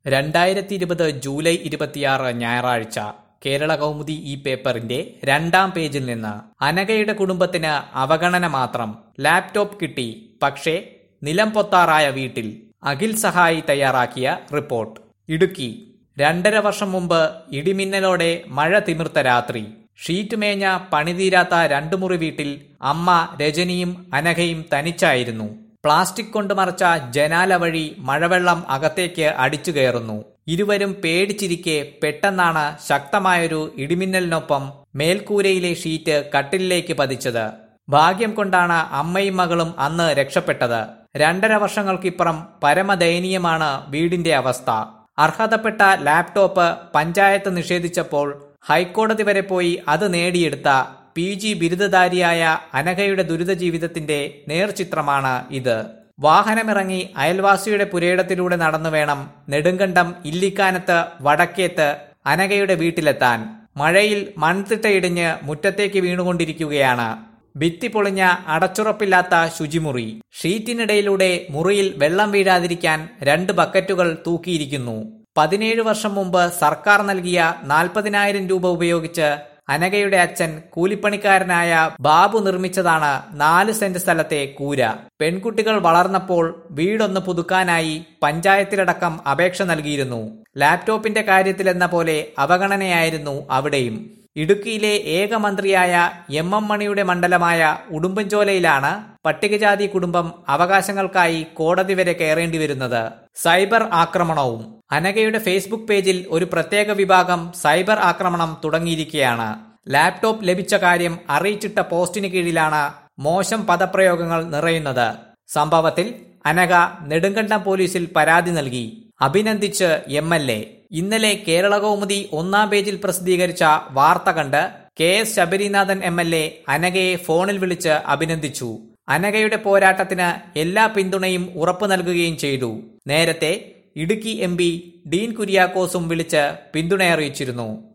രണ്ടായിരത്തി ഇരുപത് ജൂലൈ ഇരുപത്തിയാറ് ഞായറാഴ്ച കേരള കൗമുദി ഈ പേപ്പറിന്റെ രണ്ടാം പേജിൽ നിന്ന് അനഘയുടെ കുടുംബത്തിന് അവഗണന മാത്രം ലാപ്ടോപ്പ് കിട്ടി പക്ഷേ നിലം പൊത്താറായ വീട്ടിൽ അഖിൽ സഹായി തയ്യാറാക്കിയ റിപ്പോർട്ട് ഇടുക്കി രണ്ടര വർഷം മുമ്പ് ഇടിമിന്നലോടെ മഴ തിമിർത്ത രാത്രി ഷീറ്റ് മേഞ്ഞ പണിതീരാത്ത രണ്ടു മുറി വീട്ടിൽ അമ്മ രജനിയും അനഘയും തനിച്ചായിരുന്നു പ്ലാസ്റ്റിക് കൊണ്ട് മറച്ച ജനാല വഴി മഴവെള്ളം അകത്തേക്ക് അടിച്ചു കയറുന്നു ഇരുവരും പേടിച്ചിരിക്കെ പെട്ടെന്നാണ് ശക്തമായൊരു ഇടിമിന്നലിനൊപ്പം മേൽക്കൂരയിലെ ഷീറ്റ് കട്ടിലിലേക്ക് പതിച്ചത് ഭാഗ്യം കൊണ്ടാണ് അമ്മയും മകളും അന്ന് രക്ഷപ്പെട്ടത് രണ്ടര വർഷങ്ങൾക്കിപ്പുറം പരമദയനീയമാണ് വീടിന്റെ അവസ്ഥ അർഹതപ്പെട്ട ലാപ്ടോപ്പ് പഞ്ചായത്ത് നിഷേധിച്ചപ്പോൾ ഹൈക്കോടതി വരെ പോയി അത് നേടിയെടുത്ത പി ജി ബിരുദധാരിയായ അനഘയുടെ ദുരിത ജീവിതത്തിന്റെ നേർചിത്രമാണ് ഇത് വാഹനമിറങ്ങി അയൽവാസിയുടെ പുരയിടത്തിലൂടെ നടന്നു വേണം നെടുങ്കണ്ടം ഇല്ലിക്കാനത്ത് വടക്കേത്ത് അനഘയുടെ വീട്ടിലെത്താൻ മഴയിൽ മൺതിട്ടയിടിഞ്ഞ് മുറ്റത്തേക്ക് വീണുകൊണ്ടിരിക്കുകയാണ് ഭിത്തി പൊളിഞ്ഞ അടച്ചുറപ്പില്ലാത്ത ശുചിമുറി ഷീറ്റിനിടയിലൂടെ മുറിയിൽ വെള്ളം വീഴാതിരിക്കാൻ രണ്ട് ബക്കറ്റുകൾ തൂക്കിയിരിക്കുന്നു പതിനേഴ് വർഷം മുമ്പ് സർക്കാർ നൽകിയ നാൽപ്പതിനായിരം രൂപ ഉപയോഗിച്ച് അനഘയുടെ അച്ഛൻ കൂലിപ്പണിക്കാരനായ ബാബു നിർമ്മിച്ചതാണ് നാല് സെന്റ് സ്ഥലത്തെ കൂര പെൺകുട്ടികൾ വളർന്നപ്പോൾ വീടൊന്ന് പുതുക്കാനായി പഞ്ചായത്തിലടക്കം അപേക്ഷ നൽകിയിരുന്നു ലാപ്ടോപ്പിന്റെ കാര്യത്തിലെന്ന പോലെ അവഗണനയായിരുന്നു അവിടെയും ഇടുക്കിയിലെ ഏക മന്ത്രിയായ എം എം മണിയുടെ മണ്ഡലമായ ഉടുമ്പൻചോലയിലാണ് പട്ടികജാതി കുടുംബം അവകാശങ്ങൾക്കായി കോടതി വരെ കയറേണ്ടി വരുന്നത് സൈബർ ആക്രമണവും അനഘയുടെ ഫേസ്ബുക്ക് പേജിൽ ഒരു പ്രത്യേക വിഭാഗം സൈബർ ആക്രമണം തുടങ്ങിയിരിക്കുകയാണ് ലാപ്ടോപ്പ് ലഭിച്ച കാര്യം അറിയിച്ചിട്ട പോസ്റ്റിന് കീഴിലാണ് മോശം പദപ്രയോഗങ്ങൾ നിറയുന്നത് സംഭവത്തിൽ അനഘ നെടുങ്കണ്ടം പോലീസിൽ പരാതി നൽകി അഭിനന്ദിച്ച് എം എൽ എ ഇന്നലെ കേരള കൗമുദി ഒന്നാം പേജിൽ പ്രസിദ്ധീകരിച്ച വാർത്ത കണ്ട് K S Sabarinathan M L A അനഘയെ ഫോണിൽ വിളിച്ച് അഭിനന്ദിച്ചു അനഘയുടെ പോരാട്ടത്തിന് എല്ലാ പിന്തുണയും ഉറപ്പു നൽകുകയും ചെയ്തു നേരത്തെ ഇടുക്കി എം പി ഡീൻ കുര്യാക്കോസും വിളിച്ച് പിന്തുണ അറിയിച്ചിരുന്നു